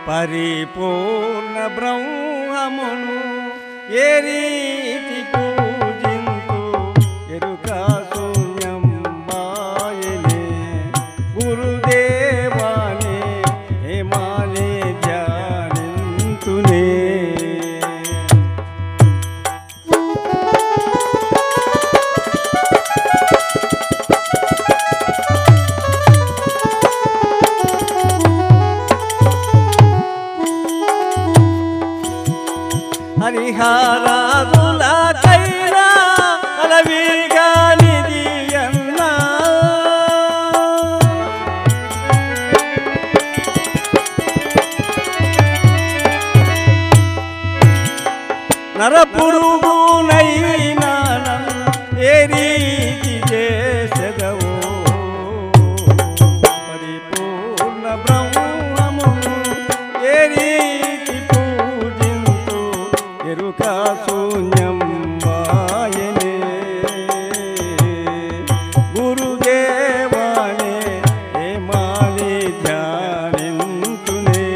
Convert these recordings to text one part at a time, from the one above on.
పరిపూర్ణ బ్రహ్మమును ఏ రీతి పూజింతు ఎరుక శూన్యం మాయనే గురుదేవానే హేమాలే ధ్యానింతునే హరిహారాదులకైనా అలవిగా నిధి అన్నా నరపురుగునైనా ఏ రీతి చేసెదవో పరిపూర్ణ బ్రహ్మమును ఏ రీతి పూజింతు ఎరుక శూన్యం వాయనే గురుదేవానే ఏ మాలి ధ్యానింతునే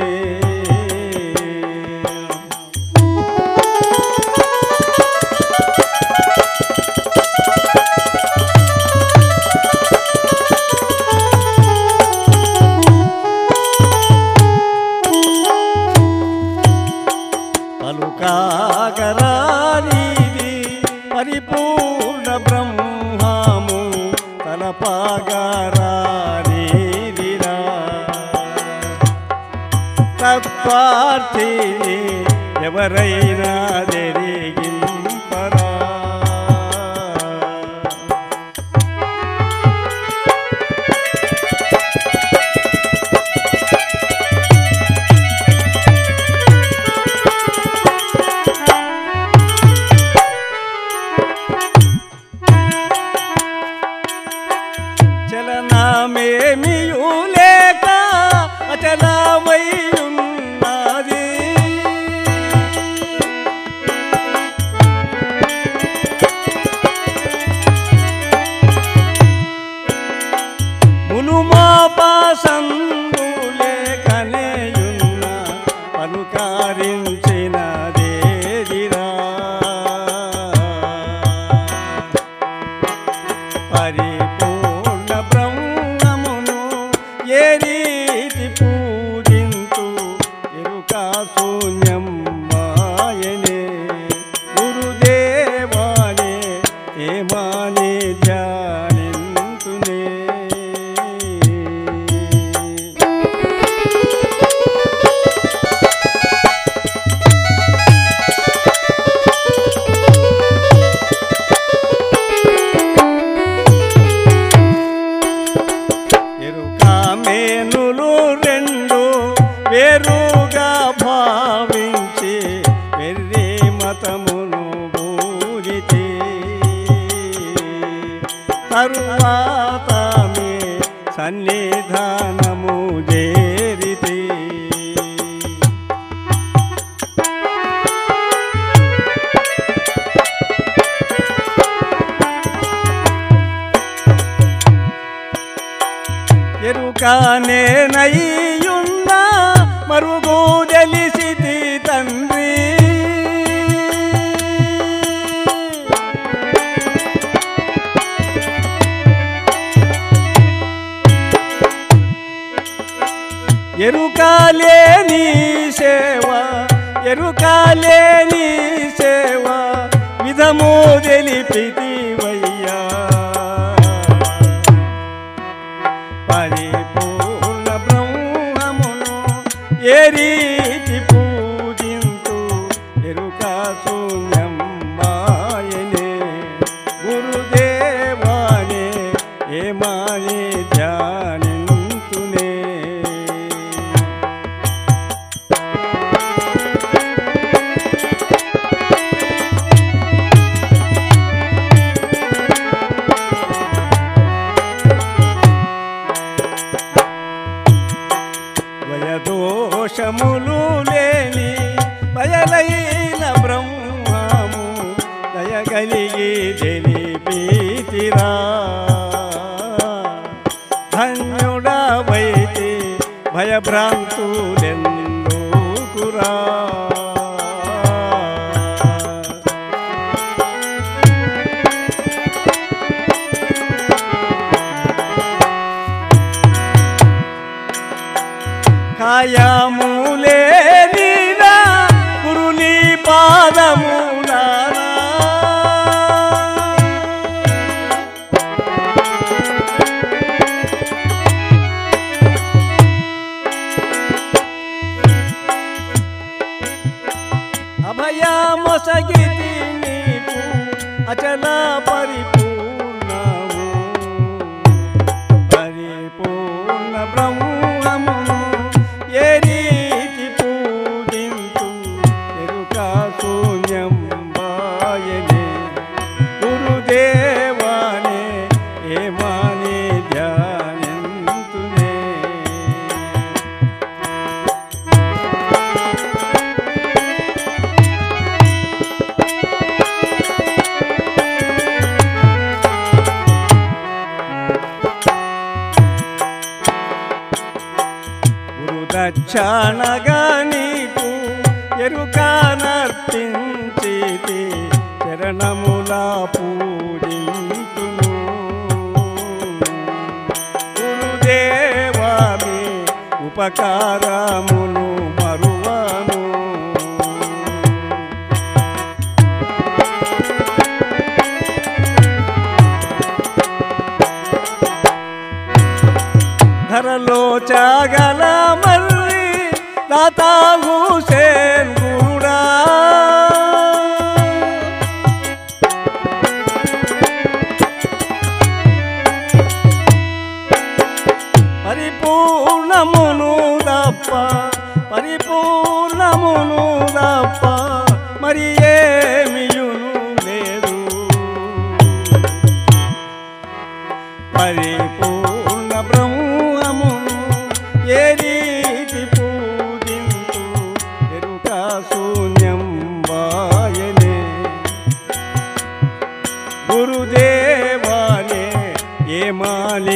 పలుకాగరానిది పరిపూర్ణ బ్రహ్మము తలపాగారానిదిరా తత్వార్థిని ఎవరైనా జరిగింపరా చలనమేమియు లేక అచలమయ్యున్నది మునుమాపాసందు లేకనేయున్న పలుకారించిన దేదిరా పరిపూర్ణ బ్రహ్మమును ఏ రీతి పూజింతు ఎరుక శూన్యం మాయనే గురుదేవానే ఏమానే ధ్యానింతునే ఎరుక మేనులు రెండు వేరుగా భావించి వెర్రి మతమును బూజితి తరువాత మే సన్నిధానము చేరితి ఎరుకానే నయ్యున్న మరుగు తెలిసితి తండ్రి ఎరుకాలేని సేవ ఎరుకాలేని సేవ విధము తెలిపితివయ్యా పరిపూర్ణ బ్రహ్మమును ఏ రీతి పూజింతు ఎరుక శూన్యం మాయనే గురుదేవానే ఏ మాయే ధ్యానింతునే వయదోషములు లేని బయలైన బ్రహ్మము దయగలిగి తెలిపితిరా ధన్యుడవైతే భయభ్రాంతులెందో గురురా కాయములే నీనా గురుని పాదములారా అభయమొసగితి నీకు అచల పరిపూర్ణము పరిపూర్ణ బ్రహ్మమును ఏ రీతి పూజింతు ఎరుక శూన్యం బాయనే గురుదేవానే ఏమాని ధ్యానింతునే గురుదక్షాణగా నీకు ఎరుక నర్పించితి చరణములా పూజింతును గురుదేవామి ఉపకారమును మరువను ధరలో చాగల మల్లి దాతా హుసేన్ గురుడా పరిపూర్ణమును తప్ప పరిపూర్ణమును తప్ప మరి ఏమియును లేదు పరిపూర్ణ బ్రహ్మమును ఏ రీతి పూజింతు ఎరుక శూన్యం వాయనే గురుదేవానే ఏ మాలి